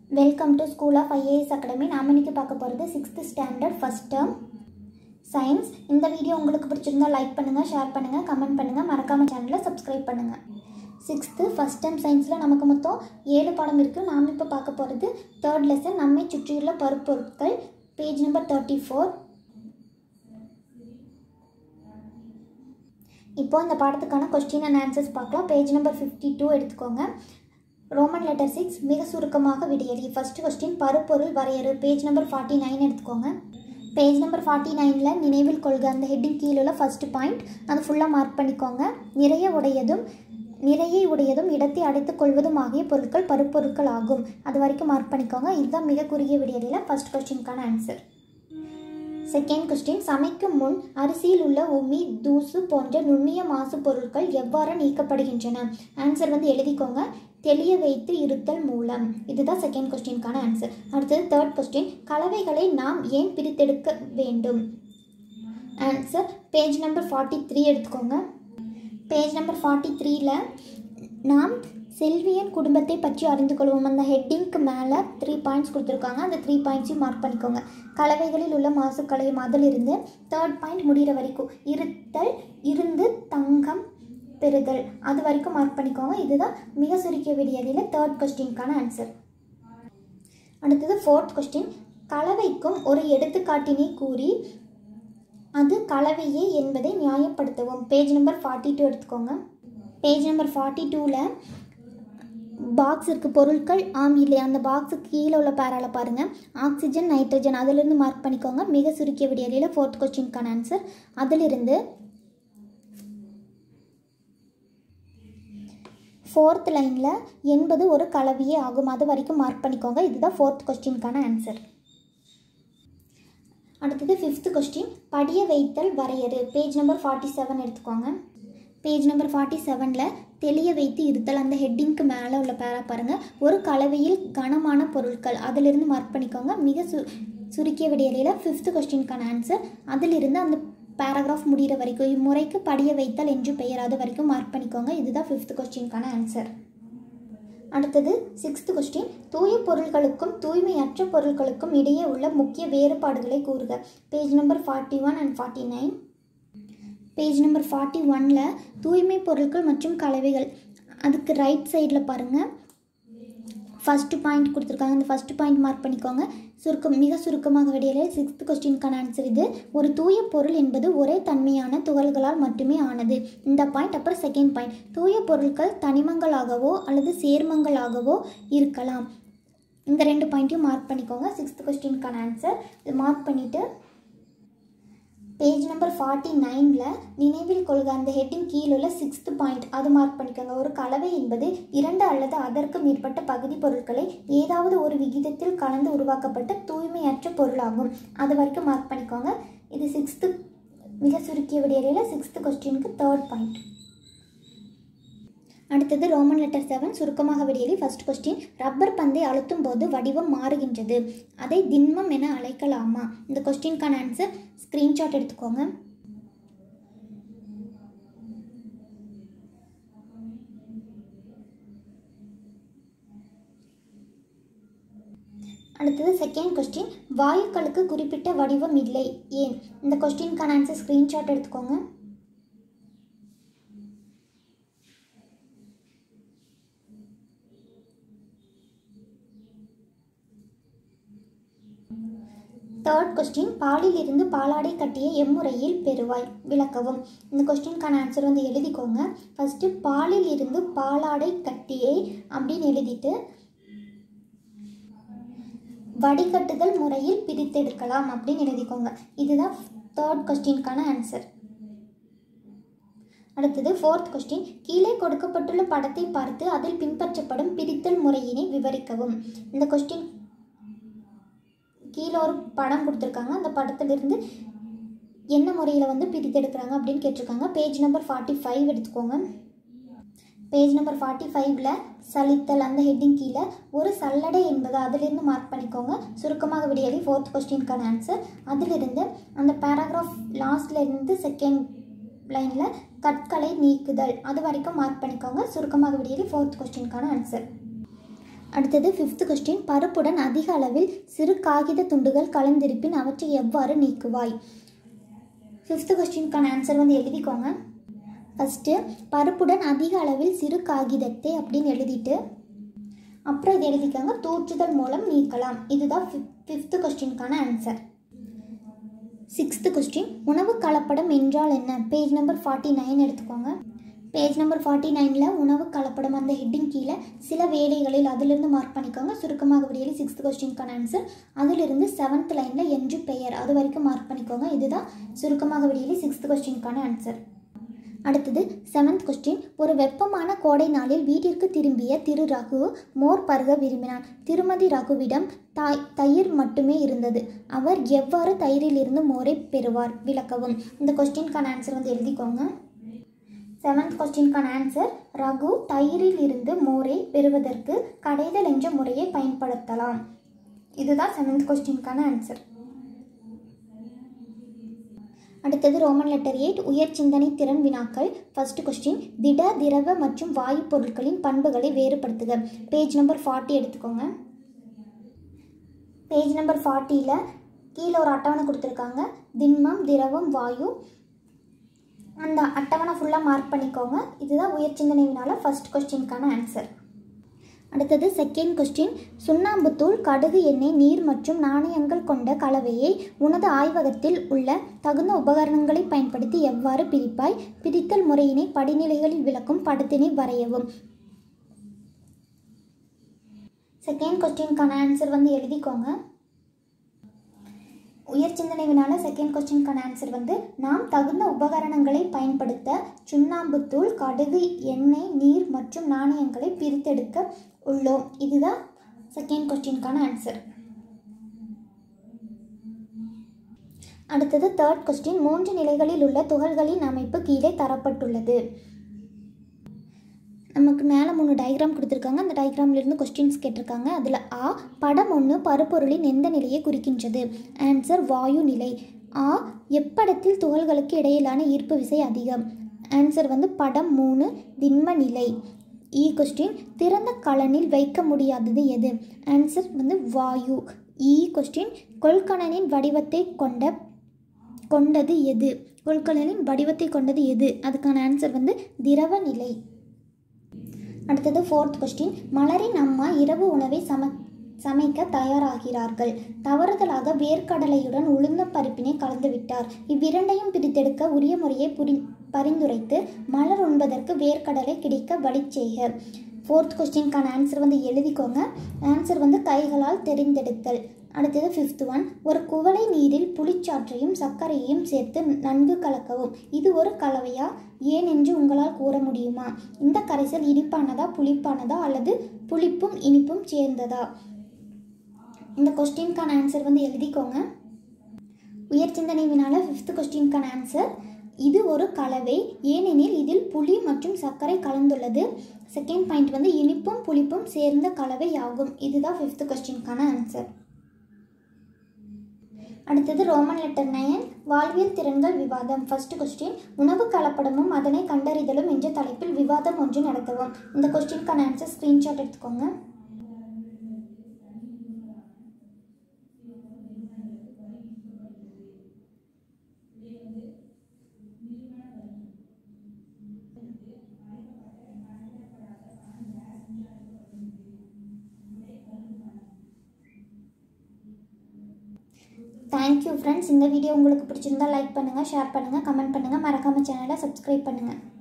welcome to school of IAS academy நாம் இன்னைக்கு பார்க்க போகிறது sixth standard first term science இந்த வீடியோ உங்களுக்கு பிடிச்சிருந்தா லைக் பண்ணுங்கள் ஷேர் பண்ணுங்கள் கமெண்ட் பண்ணுங்கள் மறக்காமல் சேனலை சப்ஸ்கிரைப் பண்ணுங்கள் சிக்ஸ்த்து ஃபஸ்ட் டைம் சயின்ஸில் நமக்கு மொத்தம் ஏழு பாடம் இருக்குது நாம் இப்போ பார்க்க போகிறது தேர்ட் லெசன் நம்மை சுற்றியுள்ள பருப்பொருட்கள் பேஜ் நம்பர் தேர்ட்டி ஃபோர் இப்போ இந்த பாடத்துக்கான கொஸ்டின் அண்ட் ஆன்சர்ஸ் பார்க்கலாம் பேஜ் நம்பர் ஃபிஃப்டி டூ எடுத்துக்கோங்க ரோமன் லெட்டர் சிக்ஸ் மிக சுருக்கமாக விடியலி ஃபர்ஸ்ட் கொஸ்டின் பருப்பொருள் வரையறு பேஜ் நம்பர் ஃபார்ட்டி நைன் எடுத்துக்கோங்க பேஜ் நம்பர் ஃபார்ட்டி நைனில் நினைவில் கொள்க அந்த ஹெட்டிங் கீழே உள்ள ஃபர்ஸ்ட் பாயிண்ட் அது ஃபுல்லாக மார்க் பண்ணிக்கோங்க நிறைய உடையதும் நிறையை உடையதும் இடத்தை அடைத்துக் கொள்வதும் ஆகிய பொருட்கள் பருப்பொருட்கள் ஆகும் அது வரைக்கும் மார்க் பண்ணிக்கோங்க இதுதான் மிக குறுகிய விடியலில் ஃபர்ஸ்ட் கொஸ்டினுக்கான ஆன்சர் செகண்ட் கொஸ்டின் சமைக்கும் முன் அரிசியில் உள்ள உமி தூசு போன்ற நுண்ணிய மாசு பொருட்கள் எவ்வாறு நீக்கப்படுகின்றன ஆன்சர் வந்து எழுதிக்கோங்க தெளிய வைத்து இருத்தல் மூலம் இதுதான் செகண்ட் கொஸ்டினுக்கான ஆன்சர் அடுத்தது தேர்ட் கொஸ்டின் கலவைகளை நாம் ஏன் பிரித்தெடுக்க வேண்டும் answer page number forty three எடுத்துக்கோங்க பேஜ் நம்பர் ஃபார்ட்டி த்ரீல நாம் செல்வியன் குடும்பத்தை பற்றி அறிந்து கொள்வோம் அந்த ஹெட்டிங்க்கு மேலே த்ரீ பாயிண்ட்ஸ் கொடுத்துருக்காங்க அந்த த்ரீ பாயிண்ட்ஸையும் மார்க் பண்ணிக்கோங்க கலவைகளில் உள்ள மாசுக்களையும் அதிலிருந்து தேர்ட் பாயிண்ட் முடிகிற வரைக்கும் இருத்தல் இருந்து தங்கம் பெறுதல் அது வரைக்கும் மார்க் பண்ணிக்கோங்க இதுதான் மிக சுருக்கிய விடியலில் தேர்ட் கொஸ்டினுக்கான ஆன்சர் அடுத்தது ஃபோர்த் கொஸ்டின் கலவைக்கும் ஒரு எடுத்துக்காட்டினை கூறி அது கலவையே என்பதை நியாயப்படுத்தவும் பேஜ் நம்பர் ஃபார்ட்டி டூ எடுத்துக்கோங்க பேஜ் நம்பர் ஃபார்ட்டி டூவில் பாக்ஸ் இருக்குது பொருட்கள் ஆம் இல்லை அந்த பாக்ஸுக்கு கீழே உள்ள பேரால பாருங்கள் ஆக்சிஜன் நைட்ரஜன் அதிலிருந்து மார்க் பண்ணிக்கோங்க மிக சுருக்கிய விடியலில் ஃபோர்த் கொஸ்டினுக்கான ஆன்சர் அதிலிருந்து ஃபோர்த் லைனில் என்பது ஒரு கலவையே ஆகும் அது வரைக்கும் மார்க் பண்ணிக்கோங்க இதுதான் ஃபோர்த் கொஸ்டினுக்கான ஆன்சர் அடுத்தது ஃபிஃப்த் கொஸ்டின் படிய வைத்தல் வரையறு பேஜ் நம்பர் ஃபார்ட்டி செவன் எடுத்துக்கோங்க பேஜ் நம்பர் ஃபார்ட்டி செவனில் தெளிய வைத்து இருத்தல் அந்த ஹெட்டிங்க்கு மேலே உள்ள பேரா பாருங்கள் ஒரு கலவையில் கனமான பொருட்கள் அதிலிருந்து மார்க் பண்ணிக்கோங்க மிக சு சுருக்கிய விடியலையில் ஃபிஃப்த் கொஸ்டினுக்கான ஆன்சர் அதிலிருந்து அந்த பேராகிராஃப் முடிகிற வரைக்கும் இம்முறைக்கு படிய வைத்தல் என்று பெயர் அது வரைக்கும் மார்க் பண்ணிக்கோங்க இதுதான் ஃபிஃப்த் கொஸ்டினுக்கான ஆன்சர் அடுத்தது சிக்ஸ்த் கொஸ்டின் தூய பொருட்களுக்கும் தூய்மையற்ற பொருட்களுக்கும் இடையே உள்ள முக்கிய வேறுபாடுகளை கூறுக page number forty one and forty nine page number forty ஒனில் தூய்மை பொருட்கள் மற்றும் கலவைகள் அதுக்கு ரைட் சைடில் பாருங்கள் ஃபஸ்ட்டு பாயிண்ட் கொடுத்துருக்காங்க அந்த ஃபஸ்ட்டு பாயிண்ட் மார்க் பண்ணிக்கோங்க சுருக்கம் மிக சுருக்கமாக விடையில சிக்ஸ்த் கொஸ்டினுக்கான ஆன்சர் இது ஒரு தூய பொருள் என்பது ஒரே தன்மையான துகள்களால் மட்டுமே ஆனது இந்த பாயிண்ட் அப்புறம் செகண்ட் பாயிண்ட் தூய பொருட்கள் தனிமங்களாகவோ அல்லது சேர்மங்களாகவோ இருக்கலாம் இந்த ரெண்டு பாயிண்ட்டையும் மார்க் பண்ணிக்கோங்க சிக்ஸ்த் கொஸ்டினுக்கான ஆன்சர் இது மார்க் பண்ணிவிட்டு பேஜ் நம்பர் ஃபார்ட்டி நைனில் நினைவில் கொள்க அந்த ஹெட்டிங் கீழுள்ள சிக்ஸ்த் பாயிண்ட் அது மார்க் பண்ணிக்கோங்க ஒரு கலவை என்பது இரண்டு அல்லது அதற்கு மேற்பட்ட பகுதி பொருட்களை ஏதாவது ஒரு விகிதத்தில் கலந்து உருவாக்கப்பட்ட தூய்மையற்ற பொருளாகும் அது வரைக்கும் மார்க் பண்ணிக்கோங்க இது சிக்ஸ்த்து மிக சுருக்கிய விடையில சிக்ஸ்த்து கொஸ்டினுக்கு தேர்ட் பாயிண்ட் அடுத்தது ரோமன் லெட்டர் செவன் சுருக்கமாக விடியலி ஃபர்ஸ்ட் கொஸ்டின் ரப்பர் பந்தை அழுத்தும் போது வடிவம் மாறுகின்றது அதை திண்மம் என அழைக்கலாமா இந்த கொஸ்டினுக்கான ஆன்சர் ஸ்க்ரீன்ஷாட் எடுத்துக்கோங்க அடுத்தது செகண்ட் கொஸ்டின் வாயுக்களுக்கு குறிப்பிட்ட வடிவம் இல்லை ஏன் இந்த கொஸ்டினுக்கான ஆன்சர் ஸ்க்ரீன்ஷாட் எடுத்துக்கோங்க தேர்ட் கொஸ்டின் பாலில் இருந்து பாலாடை கட்டிய எம்முறையில் பெறுவாய் விளக்கவும் இந்த கொஸ்டினுக்கான ஆன்சர் வந்து எழுதிக்கோங்க ஃபஸ்ட்டு பாலில் இருந்து பாலாடை கட்டியை அப்படின்னு எழுதிட்டு வடிகட்டுதல் முறையில் பிரித்தெடுக்கலாம் அப்படின்னு எழுதிக்கோங்க இதுதான் தேர்ட் கொஸ்டினுக்கான ஆன்சர் அடுத்தது ஃபோர்த் கொஸ்டின் கீழே கொடுக்கப்பட்டுள்ள படத்தை பார்த்து அதில் பின்பற்றப்படும் பிரித்தல் முறையினை விவரிக்கவும் இந்த கொஸ்டின் கீழே ஒரு படம் கொடுத்துருக்காங்க அந்த படத்துலேருந்து என்ன முறையில் வந்து பிரித்தெடுக்கிறாங்க அப்படின்னு கேட்டிருக்காங்க பேஜ் நம்பர் ஃபார்ட்டி ஃபைவ் எடுத்துக்கோங்க பேஜ் நம்பர் ஃபார்ட்டி ஃபைவ்ல சலித்தல் அந்த ஹெட்டிங் கீழே ஒரு சல்லடை என்பது அதிலிருந்து மார்க் பண்ணிக்கோங்க சுருக்கமாக விடியலி ஃபோர்த் கொஸ்டினுக்கான ஆன்சர் அதிலிருந்து அந்த பேராகிராஃப் லாஸ்ட்ல இருந்து செகண்ட் லைனில் கற்களை நீக்குதல் அது வரைக்கும் மார்க் பண்ணிக்கோங்க சுருக்கமாக விடியலி ஃபோர்த் கொஸ்டினுக்கான ஆன்சர் அடுத்தது ஃபிஃப்த் கொஸ்டின் பருப்புடன் அதிக அளவில் சிறு காகித துண்டுகள் கலந்திருப்பின் அவற்றை எவ்வாறு நீக்குவாய் ஃபிஃப்த் கொஸ்டினுக்கான ஆன்சர் வந்து எழுதிக்கோங்க ஃபஸ்ட்டு பருப்புடன் அதிக அளவில் சிறு காகிதத்தை அப்படின்னு எழுதிட்டு அப்புறம் இது எழுதிக்கோங்க தூற்றுதல் மூலம் நீக்கலாம் இதுதான் ஃபிஃப்த் கொஸ்டினுக்கான ஆன்சர் சிக்ஸ்த்து கொஸ்டின் உணவு கலப்படம் என்றால் என்ன பேஜ் நம்பர் ஃபார்ட்டி நைன் எடுத்துக்கோங்க பேஜ் நம்பர் ஃபார்ட்டி நைனில் உணவு கலப்படம் அந்த ஹெட்டிங் கீழே சில வேலைகளில் அதிலிருந்து மார்க் பண்ணிக்கோங்க சுருக்கமாக விடியலி சிக்ஸ்த் கொஸ்டினுக்கான ஆன்சர் அதிலிருந்து செவன்த் லைனில் என்று பெயர் அது வரைக்கும் மார்க் பண்ணிக்கோங்க இதுதான் சுருக்கமாக விடியலி சிக்ஸ்த் கொஸ்டினுக்கான ஆன்சர் அடுத்தது செவன்த் கொஸ்டின் ஒரு வெப்பமான கோடை நாளில் வீட்டிற்கு திரும்பிய திரு ரகு மோர் பருக விரும்பினான் திருமதி ரகுவிடம் தாய் தயிர் மட்டுமே இருந்தது அவர் எவ்வாறு தயிரிலிருந்து மோரை பெறுவார் விளக்கவும் இந்த கொஸ்டினுக்கான ஆன்சர் வந்து எழுதிக்கோங்க செவன்த் கொஸ்டினுக்கான ஆன்சர் ரகு தயிரில் இருந்து மோரை பெறுவதற்கு கடைதல் என்ற முறையை பயன்படுத்தலாம் இதுதான் செவன்த் கொஸ்டினுக்கான ஆன்சர் அடுத்தது ரோமன் லெட்டர் எயிட் உயர் சிந்தனை திறன் வினாக்கள் ஃபர்ஸ்ட் கொஸ்டின் திட திரவ மற்றும் வாயு பொருட்களின் பண்புகளை வேறுபடுத்துக பேஜ் நம்பர் ஃபார்ட்டி எடுத்துக்கோங்க பேஜ் நம்பர் ஃபார்ட்டியில் கீழே ஒரு அட்டவணை கொடுத்துருக்காங்க திண்மம் திரவம் வாயு அந்த அட்டவணை ஃபுல்லாக மார்க் பண்ணிக்கோங்க இதுதான் உயர் சிந்தனை வினால ஃபர்ஸ்ட் கொஸ்டினுக்கான ஆன்சர் அடுத்தது செகண்ட் கொஸ்டின் சுண்ணாம்புத்தூள் கடுகு எண்ணெய் நீர் மற்றும் நாணயங்கள் கொண்ட கலவையை உனது ஆய்வகத்தில் உள்ள தகுந்த உபகரணங்களை பயன்படுத்தி எவ்வாறு பிரிப்பாய் பிரித்தல் முறையினை படிநிலைகளில் விளக்கும் படத்தினை வரையவும் செகண்ட் கொஸ்டினுக்கான ஆன்சர் வந்து எழுதிக்கோங்க உயர் சிந்தனை வினால செகண்ட் கொஸ்டினுக்கான ஆன்சர் வந்து நாம் தகுந்த உபகரணங்களை பயன்படுத்த சுண்ணாம்புத்தூள் கடுகு எண்ணெய் நீர் மற்றும் நாணயங்களை பிரித்தெடுக்க உள்ளோம் இதுதான் செகண்ட் கொஸ்டினுக்கான ஆன்சர் அடுத்தது தேர்ட் கொஸ்டின் மூன்று நிலைகளில் உள்ள துகள்களின் அமைப்பு கீழே தரப்பட்டுள்ளது நமக்கு மேலே மூணு டயக்ராம் கொடுத்துருக்காங்க அந்த டயக்ராம்லேருந்து கொஸ்டின்ஸ் கேட்டிருக்காங்க அதில் ஆ படம் ஒன்று பருப்பொருளின் எந்த நிலையை குறிக்கின்றது ஆன்சர் வாயு நிலை ஆ எப்படத்தில் துகள்களுக்கு இடையிலான ஈர்ப்பு விசை அதிகம் ஆன்சர் வந்து படம் மூணு திண்ம நிலை இ கொஸ்டின் திறந்த கலனில் வைக்க முடியாதது எது ஆன்சர் வந்து வாயு இ கொஸ்டின் கொள்கலனின் வடிவத்தை கொண்ட கொண்டது எது கொள்கலனின் வடிவத்தை கொண்டது எது அதுக்கான ஆன்சர் வந்து திரவ நிலை அடுத்தது ஃபோர்த் கொஸ்டின் மலரின் அம்மா இரவு உணவை சம சமைக்க தயாராகிறார்கள் தவறுதலாக வேர்க்கடலையுடன் உளுந்த பருப்பினை கலந்துவிட்டார் இவ்விரண்டையும் பிரித்தெடுக்க உரிய முறையை புரி பரிந்துரைத்து மலர் உண்பதற்கு வேர்க்கடலை கிடைக்க வழி செய்க ஃபோர்த் கொஸ்டினுக்கான ஆன்சர் வந்து எழுதிக்கோங்க ஆன்சர் வந்து கைகளால் தெரிந்தெடுத்தல் அடுத்தது ஃபிஃப்த் ஒன் ஒரு குவளை நீரில் புளிச்சாற்றையும் சர்க்கரையையும் சேர்த்து நன்கு கலக்கவும் இது ஒரு கலவையா ஏன் என்று உங்களால் கூற முடியுமா இந்த கரைசல் இனிப்பானதா புளிப்பானதா அல்லது புளிப்பும் இனிப்பும் சேர்ந்ததா இந்த கொஸ்டினுக்கான ஆன்சர் வந்து எழுதிக்கோங்க உயர் சிந்தனை வினால ஃபிஃப்த் கொஸ்டினுக்கான ஆன்சர் இது ஒரு கலவை ஏனெனில் இதில் புளி மற்றும் சர்க்கரை கலந்துள்ளது செகண்ட் பாயிண்ட் வந்து இனிப்பும் புளிப்பும் சேர்ந்த கலவை ஆகும் இதுதான் ஃபிஃப்த் கொஸ்டினுக்கான ஆன்சர் அடுத்தது ரோமன் லெட்டர் நயன் வாழ்வியல் திறன்கள் விவாதம் ஃபர்ஸ்ட் கொஸ்டின் உணவு கலப்படமும் அதனை கண்டறிதலும் என்ற தலைப்பில் விவாதம் ஒன்று நடத்தவும் இந்த கொஸ்டினுக்கான ஆன்சர் ஸ்க்ரீன்ஷாட் எடுத்துக்கோங்க தேங்க்யூ ஃப்ரெண்ட்ஸ் இந்த வீடியோ உங்களுக்கு பிடிச்சிருந்தா லைக் பண்ணுங்கள் ஷேர் பண்ணுங்கள் கமெண்ட் பண்ணுங்கள் மறக்காமல் சேனலை சப்ஸ்கிரைப் பண்ணுங்கள்